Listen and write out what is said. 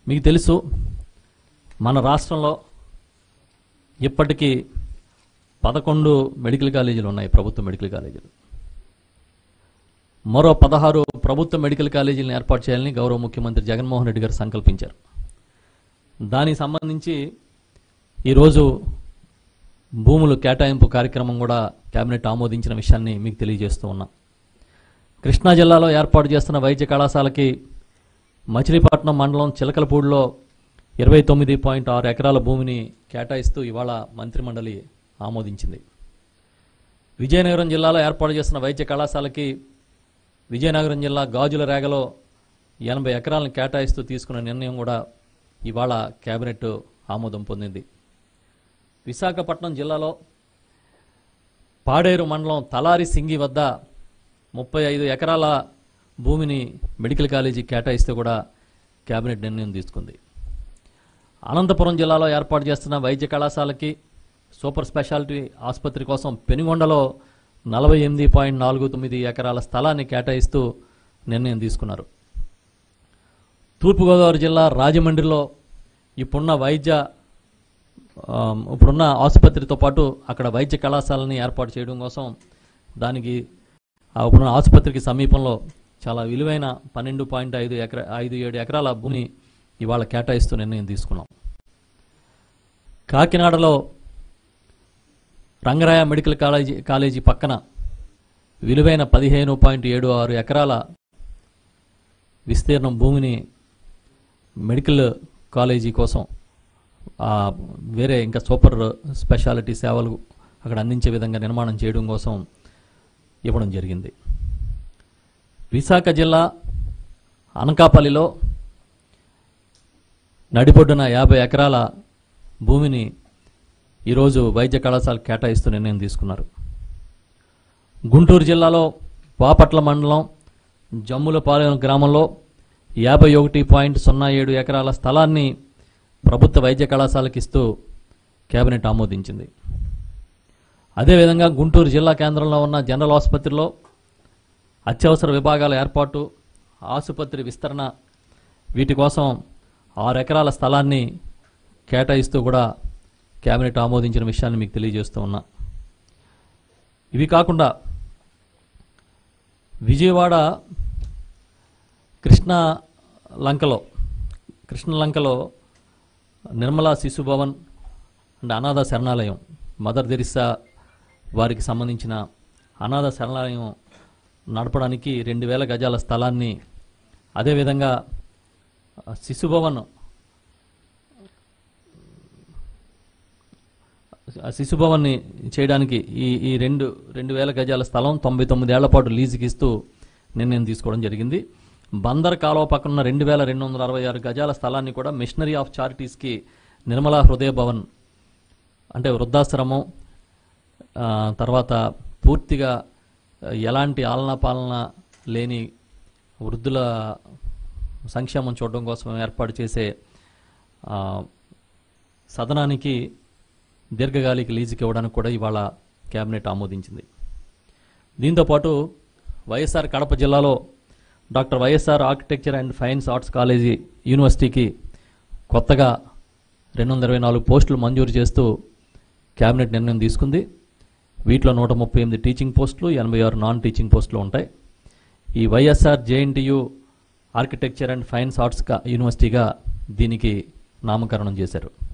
మీకు తెలుసు మన రాష్ట్రంలో ఇప్పటికీ పదకొండు మెడికల్ కాలేజీలు ఉన్నాయి ప్రభుత్వ మెడికల్ కాలేజీలు మరో పదహారు ప్రభుత్వ మెడికల్ కాలేజీలను ఏర్పాటు చేయాలని గౌరవ ముఖ్యమంత్రి జగన్మోహన్ రెడ్డి గారు సంకల్పించారు దానికి సంబంధించి ఈరోజు భూములు కేటాయింపు కార్యక్రమం కూడా కేబినెట్ ఆమోదించిన విషయాన్ని మీకు తెలియజేస్తూ ఉన్నా కృష్ణా జిల్లాలో ఏర్పాటు చేస్తున్న వైద్య కళాశాలకి మచిలీపట్నం మండలం చిలకలపూడిలో ఇరవై తొమ్మిది పాయింట్ ఆరు ఎకరాల భూమిని కేటాయిస్తూ ఇవాళ మంత్రిమండలి ఆమోదించింది విజయనగరం జిల్లాలో ఏర్పాటు చేస్తున్న వైద్య కళాశాలకి విజయనగరం జిల్లా గాజుల రేగలో ఎనభై ఎకరాలను కేటాయిస్తూ తీసుకున్న నిర్ణయం కూడా ఇవాళ కేబినెట్ ఆమోదం పొందింది విశాఖపట్నం జిల్లాలో పాడేరు మండలం తలారి సింగి వద్ద ముప్పై ఐదు ఎకరాల భూమిని మెడికల్ కాలేజీ కేటాయిస్తే కూడా కేబినెట్ నిర్ణయం తీసుకుంది అనంతపురం జిల్లాలో ఏర్పాటు చేస్తున్న వైద్య కళాశాలకి సూపర్ స్పెషాలిటీ ఆసుపత్రి కోసం పెనుగొండలో నలభై ఎనిమిది పాయింట్ నాలుగు తొమ్మిది ఎకరాల స్థలాన్ని కేటాయిస్తూ నిర్ణయం తీసుకున్నారు తూర్పుగోదావరి జిల్లా రాజమండ్రిలో ఇప్పుడున్న వైద్య ఆ, ఇప్పుడున్న ఆసుపత్రితో పాటు అక్కడ వైద్య కళాశాలని ఏర్పాటు చేయడం కోసం దానికి ఆ ఇప్పుడున్న ఆసుపత్రికి సమీపంలో చాలా విలువైన పన్నెండు పాయింట్ ఐదు ఎకరా ఐదు ఏడు ఎకరాల భూమిని ఇవాళ కేటాయిస్తూ నిర్ణయం తీసుకున్నాం కాకినాడలో రంగరాయ మెడికల్ కాలేజీ కాలేజీ పక్కన విలువైన పదిహేను పాయింట్ ఏడు ఆరు ఎకరాల విస్తీర్ణం భూమిని మెడికల్ కాలేజీ కోసం ఆ, వేరే ఇంకా సూపర్ స్పెషాలిటీ సేవలు అక్కడ అందించే విధంగా నిర్మాణం చేయడం కోసం ఇవ్వడం జరిగింది విశాఖ జిల్లా అనకాపల్లిలో నడిపొడ్డున యాభై ఎకరాల భూమిని ఈరోజు వైద్య కళాశాల కేటాయిస్తూ నిర్ణయం తీసుకున్నారు గుంటూరు జిల్లాలో బాపట్ల మండలం జమ్ములపాలెం గ్రామంలో యాభై ఒకటి పాయింట్ సున్నా ఏడు ఎకరాల స్థలాన్ని ప్రభుత్వ వైద్య కళాశాలకు ఇస్తూ కేబినెట్ ఆమోదించింది అదేవిధంగా గుంటూరు జిల్లా కేంద్రంలో ఉన్న జనరల్ ఆసుపత్రిలో అత్యవసర విభాగాల ఏర్పాటు ఆసుపత్రి విస్తరణ వీటి కోసం ఆరు ఎకరాల స్థలాన్ని కేటాయిస్తూ కూడా కేబినెట్ ఆమోదించిన విషయాన్ని మీకు తెలియజేస్తూ ఉన్నా ఇవి కాకుండా విజయవాడ కృష్ణ లంకలో కృష్ణ లంకలో నిర్మలా శిశు భవన్ అండ్ అనాథ శరణాలయం మదర్ తెరిసా వారికి సంబంధించిన అనాథ శరణాలయం నడపడానికి రెండు వేల గజాల స్థలాన్ని అదేవిధంగా ఆ, శిశు భవన్ ఆ శిశు భవన్ని చేయడానికి ఈ ఈ రెండు రెండు వేల గజాల స్థలం తొంభై తొమ్మిది ఏళ్ల పాటు లీజుకి ఇస్తూ నిర్ణయం తీసుకోవడం జరిగింది బందర్ కాలువ పక్కన ఉన్న రెండు వేల రెండు వందల అరవై ఆరు గజాల స్థలాన్ని కూడా మిషనరీ ఆఫ్ చారిటీస్కి నిర్మలా హృదయ భవన్ అంటే వృద్ధాశ్రమం ఆ, తర్వాత పూర్తిగా ఆ, ఎలాంటి ఆలనా పాలన లేని వృద్ధుల సంక్షేమం చూడడం కోసం ఏర్పాటు చేసే ఆ, సదనానికి దీర్ఘకాలిక లీజుకి ఇవ్వడానికి కూడా ఇవాళ కేబినెట్ ఆమోదించింది దీంతోపాటు వైఎస్ఆర్ కడప జిల్లాలో doctor YSR architecture and fines arts college యూనివర్సిటీకి కొత్తగా రెండు వందల ఇరవై నాలుగు పోస్టులు మంజూరు చేస్తూ కేబినెట్ నిర్ణయం తీసుకుంది వీటిలో నూట ముప్పై ఎనిమిది టీచింగ్ పోస్టులు ఎనభై ఆరు నాన్ టీచింగ్ పోస్టులు ఉంటాయి ఈ YSR JNTU architecture and fines arts కా- యూనివర్సిటీగా దీనికి నామకరణం చేశారు